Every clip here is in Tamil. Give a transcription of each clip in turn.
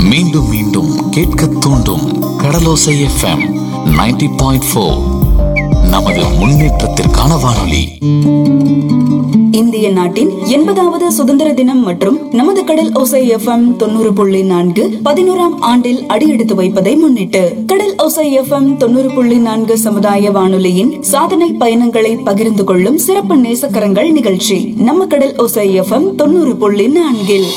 மீண்டும் மீண்டும் கேட்க தூண்டும் கடலோசை எஃப்எம் 90.4 பாயிண்ட் ஃபோர் நமது முன்னேற்றத்திற்கான வானொலி இந்திய நாட்டின் எண்பதாவது சுதந்திர தினம் மற்றும் நமது கடல் ஓசை எஃப்எம் தொண்ணூறு புள்ளி நான்கு பதினோராம் ஆண்டில் அடியெடுத்து வைப்பதை முன்னிட்டு கடல் ஓசை எஃப்எம் தொண்ணூறு புள்ளி நான்கு சமுதாய வானொலியின் சாதனை பயணங்களை பகிர்ந்து கொள்ளும் சிறப்பு நேசக்கரங்கள் நிகழ்ச்சி நம்ம கடல் ஓசை எஃப்எம் தொண்ணூறு புள்ளி நான்கில்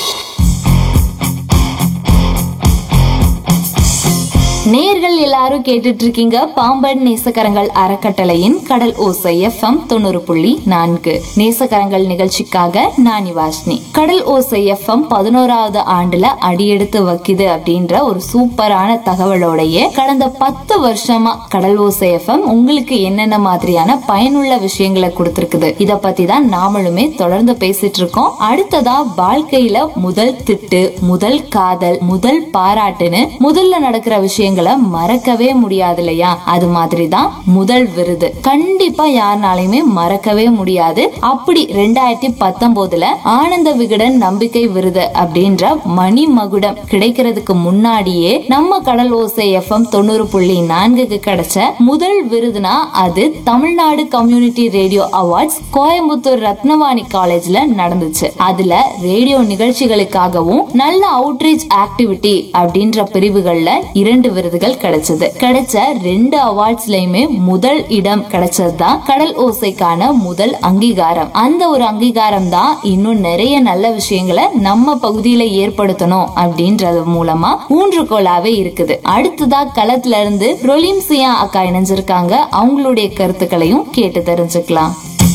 நேர்கள் எல்லாரும் கேட்டுட்டு இருக்கீங்க பாம்பன் நேசக்கரங்கள் அறக்கட்டளையின் கடல் ஓசை எஃப்எம் தொண்ணூறு புள்ளி நான்கு நேசக்கரங்கள் நிகழ்ச்சிக்காக நான் வாஷ்னி கடல் ஓசை எஃப்எம் பதினோராவது ஆண்டுல அடியெடுத்து வைக்குது அப்படின்ற ஒரு சூப்பரான தகவலோடைய கடந்த பத்து வருஷமா கடல் ஓசை எஃப்எம் உங்களுக்கு என்னென்ன மாதிரியான பயனுள்ள விஷயங்களை கொடுத்திருக்குது இத பத்தி தான் நாமளுமே தொடர்ந்து பேசிட்டு இருக்கோம் அடுத்ததா வாழ்க்கையில முதல் திட்டு முதல் காதல் முதல் பாராட்டுன்னு முதல்ல நடக்கிற விஷயங்களை மறக்கவே முடியாது இல்லையா அது மாதிரிதான் முதல் விருது கண்டிப்பா யாருனாலையுமே மறக்கவே முடியாது அப்படி ரெண்டாயிரத்தி பத்தொன்பதுல ஆனந்த விகடன் நம்பிக்கை விருது அப்படின்ற மணி மகுடம் கிடைக்கிறதுக்கு முன்னாடியே நம்ம கடல் ஓசை எஃப்எம் தொண்ணூறு புள்ளி நான்குக்கு கிடைச்ச முதல் விருதுனா அது Tamil Nadu community radio awards Coimbatore Rathnavani காலேஜ்ல நடந்துச்சு அதுல ரேடியோ நிகழ்ச்சிகளுக்காகவும் நல்ல அவுட்ரீச் ஆக்டிவிட்டி அப்படின்ற பிரிவுகள்ல இரண்டு விருதுகள் கிடைச்சது கிடைச்ச ரெண்டு அவார்ட்ஸ்லயுமே முதல் இடம் கிடைச்சதுதான் கடல் ஓசைக்கான முதல் அங்கீகாரம் அந்த ஒரு அங்கீகாரம் தான் இன்னும் நிறைய நல்ல விஷயங்களை நம்ம பகுதியில ஏற்படுத்தணும் அப்படின்றது மூலமா ஊன்றுகோலாவே இருக்குது அடுத்ததா களத்துல இருந்து ரொலிம்சியா அக்கா இணைஞ்சிருக்காங்க அவங்களுடைய கருத்துக்களையும் கேட்டு தெரிஞ்சுக்கலாம்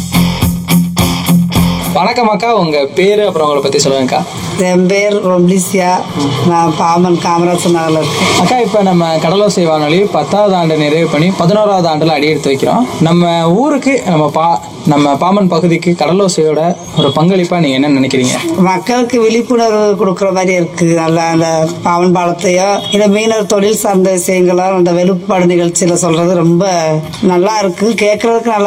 வணக்கம் அக்கா உங்க பேரு அப்புறம் உங்களை பத்தி சொல்லுங்கக்கா என் பேர் ரொம்லிசியா நான் பாமன் காமராஜ் நகரில் இருக்கேன் அக்கா இப்போ நம்ம கடலோசை வானொலி பத்தாவது ஆண்டு நிறைவு பண்ணி பதினோராவது ஆண்டுல அடி எடுத்து வைக்கிறோம் நம்ம ஊருக்கு நம்ம பா நம்ம பாமன் பகுதிக்கு கடலோசையோட ஒரு பங்களிப்பா நீங்க என்ன நினைக்கிறீங்க மக்களுக்கு விழிப்புணர்வு கொடுக்குற மாதிரி இருக்கு நல்லா அந்த பாவன் பாலத்தையோ இந்த மீனவர் தொழில் சார்ந்த விஷயங்களும் அந்த வெளுப்பாடு நிகழ்ச்சியில சொல்றது ரொம்ப நல்லா இருக்கு கேட்கறதுக்கு நல்லா